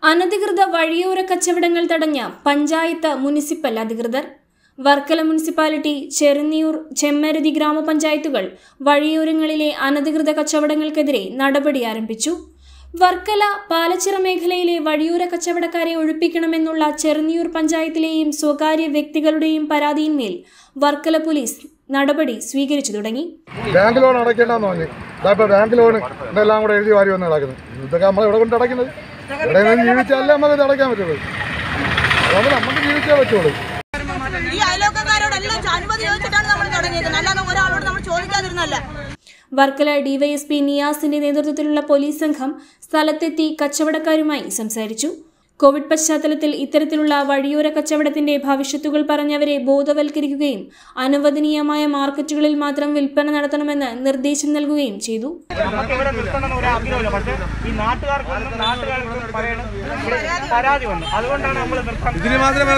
അനധികൃത വഴിയോര കച്ചവടങ്ങൾ തടഞ്ഞ പഞ്ചായത്ത് മുനിസിപ്പൽ അധികൃതർ വർക്കല മുനിസിപ്പാലിറ്റി ചെറുന്നിയൂർ ചെമ്മരുതി ഗ്രാമപഞ്ചായത്തുകൾ വഴിയോരങ്ങളിലെ അനധികൃത കച്ചവടങ്ങൾക്കെതിരെ നടപടി ആരംഭിച്ചു വർക്കല പാലച്ചിറ മേഖലയിലെ വഴിയോര കച്ചവടക്കാരെ ഒഴിപ്പിക്കണമെന്നുള്ള ചെറുന്നിയൂർ പഞ്ചായത്തിലെയും സ്വകാര്യ വ്യക്തികളുടെയും പരാതിയിന്മേൽ വർക്കല പോലീസ് നടപടി സ്വീകരിച്ചു തുടങ്ങി ബാങ്ക് ലോൺ അടയ്ക്കേണ്ടെന്ന് പറഞ്ഞു ഇതാ ബാങ്ക് ലോൺ ഇതെല്ലാം കൂടെ എഴുതി വാരി വന്ന് നടക്കുന്നത് ഇതൊക്കെ നമ്മൾ എവിടെ കൊണ്ട് അടയ്ക്കുന്നത് ഇവിടെ നിന്ന് ജീവിച്ചാലേ നമുക്ക് ഇത് അടയ്ക്കാൻ പറ്റുള്ളൂ അതുകൊണ്ട് നമുക്ക് ജീവിച്ചേ പറ്റുള്ളൂ ഈ അയലോക്കക്കാരോടെല്ലാം അനുമതി ചോദിച്ചിട്ടാണ് നമ്മൾ തുടങ്ങിയത് അല്ലാതെ ഒരാളോട് നമ്മൾ ചോദിക്കാതിരുന്നല്ല വർക്കല ഡിവൈഎസ്പി നിയാസിന്റെ നേതൃത്വത്തിലുള്ള പോലീസ് സംഘം സ്ഥലത്തെത്തി കച്ചവടക്കാരുമായി സംസാരിച്ചു കോവിഡ് പശ്ചാത്തലത്തിൽ ഇത്തരത്തിലുള്ള വഴിയോര കച്ചവടത്തിന്റെ ഭവിഷ്യത്തുകൾ പറഞ്ഞവരെ ബോധവൽക്കരിക്കുകയും അനുവദനീയമായ മാർക്കറ്റുകളിൽ മാത്രം വിൽപ്പന നടത്തണമെന്ന് നിർദ്ദേശം നൽകുകയും ചെയ്തു നമുക്ക് ഇവിടെ നിർത്തണമെന്ന് ഒരു ആഗ്രഹമില്ല പക്ഷേ ഈ നാട്ടുകാർക്കൊന്നും നാട്ടുകാർക്ക് പറയണം ഇവിടെ പരാതി വന്നു അതുകൊണ്ടാണ് നമ്മൾ നിർത്താൻ ഇതിന് മാത്രമേ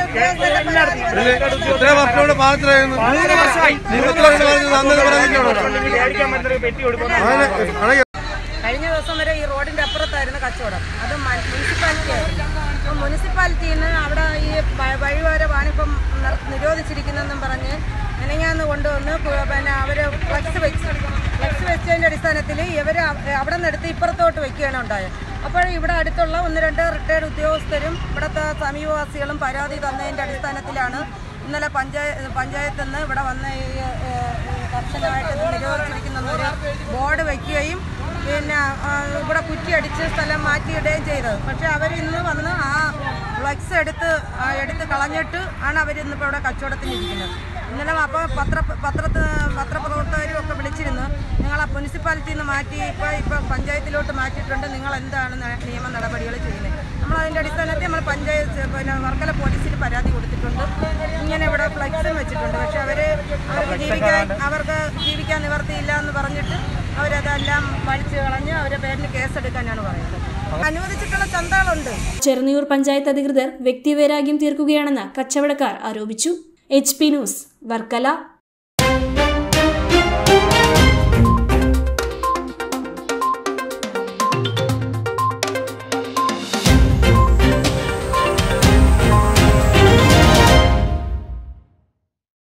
ഇത്രയും വർഷോട് പാത്രമായിരുന്നു നിങ്ങളെ അന്ന് പറഞ്ഞിട്ടുണ്ടോ വിചാരിക്കാൻ പറ്റുന്ന പെറ്റി കൊടുക്കുന്നു കഴിഞ്ഞ ദിവസം വരെ ഈ റോഡിന്റെ അപ്പുറത്തായിരുന്നു കച്ചവടം അത് മ- മുനിസിപ്പാലിറ്റി ആയിരുന്നു അപ്പം മുനിസിപ്പാലിറ്റിയിൽ നിന്ന് അവിടെ ഈ വ- വഴിയോര വാണിപ്പം നിർ- നിരോധിച്ചിരിക്കുന്നെന്നും പറഞ്ഞ് മെനങ്ങാന്ന് കൊണ്ടുവന്ന് പു- പിന്നെ അവർ ഫ്ലക്സ് വെച്ച് ഫ്ലക്സ് വെച്ചതിൻ്റെ അടിസ്ഥാനത്തിൽ ഇവർ അവിടെ നിന്ന് എടുത്ത് ഇപ്പുറത്തോട്ട് വയ്ക്കുകയാണ് ഉണ്ടായത് അപ്പോൾ ഇവിടെ അടുത്തുള്ള ഒന്ന് രണ്ട് റിട്ടയർഡ് ഉദ്യോഗസ്ഥരും ഇവിടുത്തെ സമീപവാസികളും പരാതി തന്നതിൻ്റെ അടിസ്ഥാനത്തിലാണ് ഇന്നലെ പഞ്ചായത്ത് പഞ്ചായത്തിൽ നിന്ന് ഇവിടെ വന്ന ഈ ഏഹ്, കർശനമായിട്ട് ഇത് നിരോധിച്ചിരിക്കുന്നൊരു ബോർഡ് വയ്ക്കുകയും പിന്നെ ആ, ഇവിടെ കുറ്റിയടിച്ച് സ്ഥലം മാറ്റിയിടുകയും ചെയ്തത് പക്ഷെ അവർ ഇന്ന് വന്ന് ആ ഫ്ലക്സ് എടുത്ത് ആ, എടുത്ത് കളഞ്ഞിട്ട് ആണ് അവർ ഇന്നിപ്പോൾ ഇവിടെ കച്ചവടത്തിന് ഇരിക്കുന്നത് ഇന്നലെ അപ്പോൾ പത്ര പത്രത്ത് പത്രപ്രവർത്തകരും ഒക്കെ വിളിച്ചിരുന്നു നിങ്ങൾ ആ മുനിസിപ്പാലിറ്റിയിൽ നിന്ന് മാറ്റി ഇപ്പോൾ ഇപ്പോൾ പഞ്ചായത്തിലോട്ട് മാറ്റിയിട്ടുണ്ട് നിങ്ങൾ എന്താണ് ന- നിയമ നടപടികൾ ചെയ്യുന്നത് നമ്മൾ അതിൻ്റെ അടിസ്ഥാനത്തിൽ നമ്മൾ പഞ്ചായത്ത് പിന്നെ വർക്കല പോലീസിന് പരാതി കൊടുത്തിട്ടുണ്ട് ഇങ്ങനെ ഇവിടെ ഫ്ലക്സും വെച്ചിട്ടുണ്ട് പക്ഷെ അവർ അവർക്ക് ജീവിക്കാൻ അവർക്ക് ജീവിക്കാൻ നിവർത്തിയില്ല എന്ന് പറഞ്ഞിട്ട് അവരതെല്ലാം പഴിച്ചു കളഞ്ഞ് അവരുടെ പേരിന് കേസെടുക്കാനാണ് പറയുന്നത് അനുവദിച്ചിട്ടുള്ള ചന്തകളുണ്ട് ചെറുന്നിയൂർ പഞ്ചായത്ത് അധികൃതർ വ്യക്തിവൈരാഗ്യം തീർക്കുകയാണെന്ന് കച്ചവടക്കാർ ആരോപിച്ചു എച്ച് പി ന്യൂസ് വർക്കല